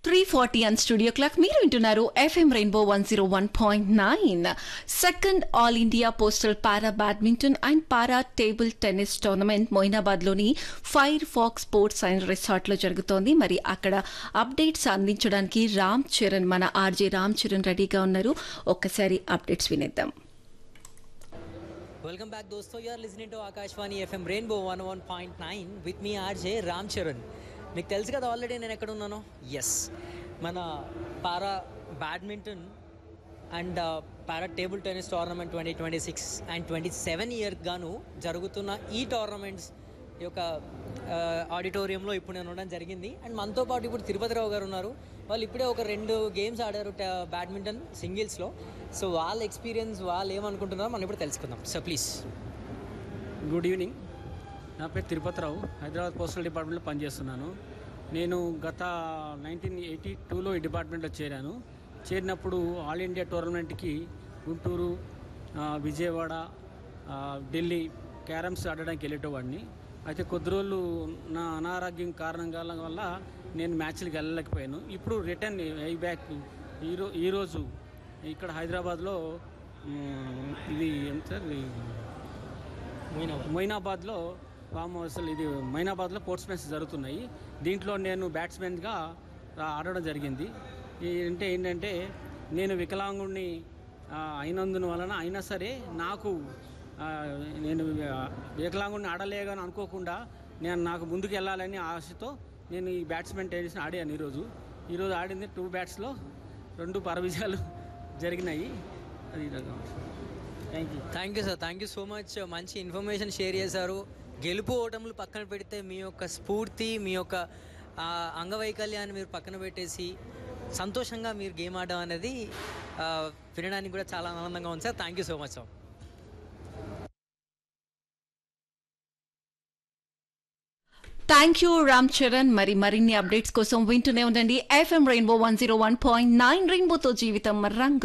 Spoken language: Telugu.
three forty and studio clock మీరు వింటున్నారు FM rainbow one zero one point nine second all India postal para badminton and para table tennis tournament మొయినాబాద్లోని ఫైర్ ఫాక్స్ స్పోర్ట్స్ అండ్ రిసార్ట్లో జరుగుతోంది మరి అక్కడ అప్డేట్స్ అందించడానికి రామ్ చరణ్ మన ఆర్జే రామ్ చరణ్ రెడీగా ఉన్నారు ఒక్కసారి అప్డేట్స్ వినేద్దాం వెల్కమ్ బ్యాక్ దోస్తో you're listening to Akashvani FM rainbow one one point nine with me RJ Ram Charan మీకు తెలుసు కదా ఆల్రెడీ నేను ఎక్కడ ఉన్నానో ఎస్ మన para badminton and para table tennis tournament twenty twenty six and twenty seven year గాను జరుగుతున్న ఈ టోర్నమెంట్స్ ఈ యొక్క ఆడిటోరియంలో ఇప్పుడు నేను ఉండడం జరిగింది అండ్ మనతో పాటు ఇప్పుడు తిరుపతిరావు గారు ఉన్నారు వాళ్ళు ఇప్పుడే ఒక రెండు గేమ్స్ ఆడారు బ్యాడ్మింటన్ సింగిల్స్లో సో వాళ్ళ ఎక్స్పీరియన్స్ వాళ్ళు ఏమనుకుంటున్నారో మనం ఇప్పుడు తెలుసుకుందాం సో ప్లీజ్ గుడ్ ఈవినింగ్ నా పేరు తిరుపతిరావు హైదరాబాద్ పోస్టల్ డిపార్ట్మెంట్లో పనిచేస్తున్నాను నేను గత నైన్టీన్ ఎయిటీ టూలో ఈ డిపార్ట్మెంట్లో చేరాను చేరినప్పుడు ఆల్ ఇండియా టోర్నమెంట్కి గుంటూరు ఆ, విజయవాడ ఆ, ఢిల్లీ క్యారమ్స్ ఆడడానికి వెళ్ళేటవాడిని అయితే కొద్ది రోజులు నా అనారోగ్యం కారణంగా వల్ల నేను మ్యాచ్లకు వెళ్ళలేకపోయాను ఇప్పుడు రిటర్న్ ఐ బ్యాక్ ఈరో ఈరోజు ఇక్కడ హైదరాబాద్లో మ్, ఇది ఎంత సార్ ఇది మొయినాబాద్లో ఫామ్ అసలు ఇది మొయినాబాద్లో స్పోర్ట్స్ మ్యాచ్ జరుగుతున్నాయి దీంట్లో నేను బ్యాట్స్మెన్గా ఆడడం జరిగింది ఈ అంటే ఏంటంటే నేను వికలాంగుడిని ఆ, అయినందున వలన అయినా సరే నాకు ఆ, నేను ఆ, వికలాంగుడిని ఆడలేదని అనుకోకుండా నేను నాకు ముందుకు వెళ్ళాలని ఆశతో నేను ఈ బ్యాట్స్మెన్ టెన్నిస్ ఆడాను ఈరోజు ఈరోజు ఆడింది టూ బ్యాట్స్లో రెండు పరవిజయాలు జరిగినాయి అది thank you thank you sir thank you so much మంచి ఇన్ఫర్మేషన్ షేర్ చేశారు గెలుపు ఓటములు పక్కన పెడితే మీ యొక్క స్ఫూర్తి మీ యొక్క ఆ, అంగవైకల్యాన్ని మీరు పక్కన పెట్టేసి సంతోషంగా మీరు గేమ్ ఆడడం అనేది ఆ, వినడానికి కూడా చాలా ఆనందంగా ఉంది sir thank you so much sir thank you Ram Charan మరి మరిన్ని అప్డేట్స్ కోసం వింటూనే ఉండండి FM rainbow one zero one point nine రెయిన్బోతో జీవితం రంగు